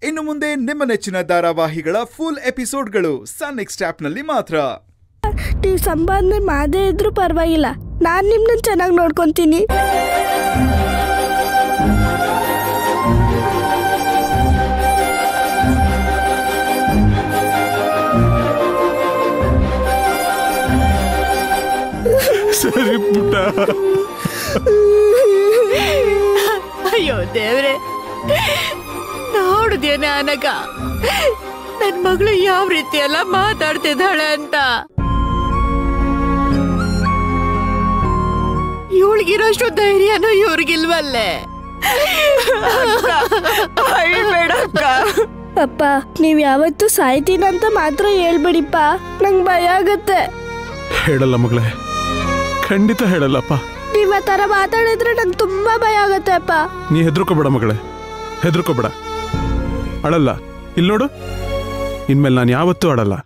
ಇನ್ನು ಮುಂದೆ ನಿಮ್ಮ ನೆಚ್ಚಿನ ಧಾರಾವಾಹಿಗಳ ಫುಲ್ ಎಪಿಸೋಡ್ಗಳು ಸನ್ ನೆಕ್ಸ್ಟ್ ಆಪ್ನಲ್ಲಿ ಮಾತ್ರ ನೀವು ಸಂಪಾದನೆ ಮಾಡದೇ ಇದ್ರೂ ಪರವಾಗಿಲ್ಲ ನಾನು ನಿಮ್ಮನ್ನ ಚೆನ್ನಾಗಿ ನೋಡ್ಕೊತೀನಿ ಸರಿ ಪುಟ್ಟ ಅಯ್ಯೋ ದೇವ್ರೆ ನೋಡಿದ್ಯೇನೆ ಅನಗ ನನ್ ಮಗಳು ಯಾವ ರೀತಿ ಎಲ್ಲ ಮಾತಾಡ್ತಿದ್ದಾಳೆ ಅಂತ ಇವಳಿಗಿರೋಷ್ಟು ಧೈರ್ಯನೂ ಇವ್ರಿಗಿಲ್ವಲ್ಲೇ ಅಳ್ಬೇಡಕ್ಕ ಅಪ್ಪ ನೀವು ಯಾವತ್ತೂ ಸಾಯ್ತೀನಂತ ಮಾತ್ರ ಹೇಳ್ಬೇಡಿಪ್ಪ ನಂಗೆ ಭಯ ಆಗತ್ತೆ ಹೇಳಲ್ಲ ಮಗಳೇ ಖಂಡಿತ ಹೇಳಲ್ಲಪ್ಪ ನೀವು ಆ ಥರ ಮಾತಾಡಿದ್ರೆ ನಂಗೆ ತುಂಬ ಭಯ ಆಗತ್ತೆ ಅಪ್ಪ ನೀ ಹೆದರ್ಕೋಬೇಡ ಮಗಳೇ ಹೆದರ್ಕೋಬೇಡ ಅಳಲ್ಲ ಇಲ್ಲಿ ನೋಡು ಇನ್ಮೇಲೆ ನಾನು ಯಾವತ್ತೂ ಆಡಲ್ಲ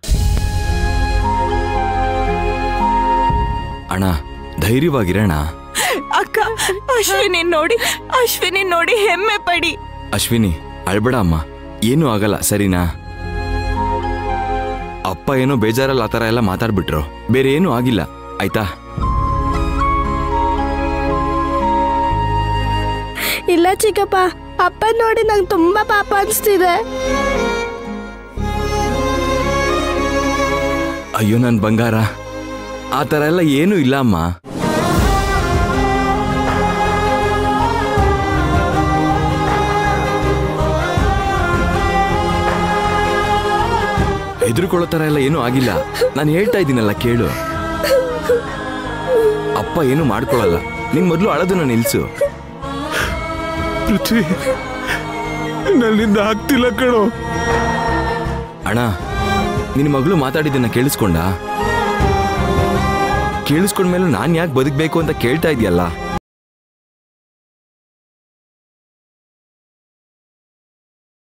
ಅಣ್ಣ ಧೈರ್ಯವಾಗಿರೋಣ ಅಕ್ಕ ಅಶ್ವಿನಿ ನೋಡಿ ಅಶ್ವಿನಿ ನೋಡಿ ಹೆಮ್ಮೆ ಪಡಿ ಅಶ್ವಿನಿ ಅಳ್ಬೇಡ ಅಮ್ಮ ಏನೂ ಆಗಲ್ಲ ಸರಿನಾ ಅಪ್ಪ ಏನೋ ಬೇಜಾರಲ್ಲ ಆ ಥರ ಎಲ್ಲ ಮಾತಾಡ್ಬಿಟ್ರು ಬೇರೆ ಏನೂ ಆಗಿಲ್ಲ ಆಯ್ತಾ ಇಲ್ಲ ಚಿಕ್ಕಪ್ಪ ಅಪ್ಪ ನೋಡಿ ನಂಗೆ ತುಂಬ ಪಾಪ ಅನಿಸ್ತಿದೆ ಅಯ್ಯೋ ನನ್ನ ಬಂಗಾರ ಆ ಥರ ಎಲ್ಲ ಏನೂ ಇಲ್ಲ ಅಮ್ಮ ಹೆದರ್ಕೊಳ್ಳೋ ಥರ ಎಲ್ಲ ಏನೂ ಆಗಿಲ್ಲ ನಾನು ಹೇಳ್ತಾ ಇದ್ದೀನಲ್ಲ ಕೇಳು ಅಪ್ಪ ಏನು ಮಾಡ್ಕೊಳ್ಳಲ್ಲ ನೀನ್ ಮೊದಲು ಅಳೋದನ್ನ ನಿಲ್ಸು ಪೃಥ್ವಿ ನನ್ನಿಂದ ಆಗ್ತಿಲ್ಲ ಕಣೋ ಅಣ್ಣ ನಿನ್ನ ಮಗಳು ಮಾತಾಡಿದ್ದನ್ನ ಕೇಳಿಸ್ಕೊಂಡ ಕೇಳಿಸ್ಕೊಂಡ್ಮೇಲೂ ನಾನು ಯಾಕೆ ಬದುಕಬೇಕು ಅಂತ ಕೇಳ್ತಾ ಇದೆಯಲ್ಲ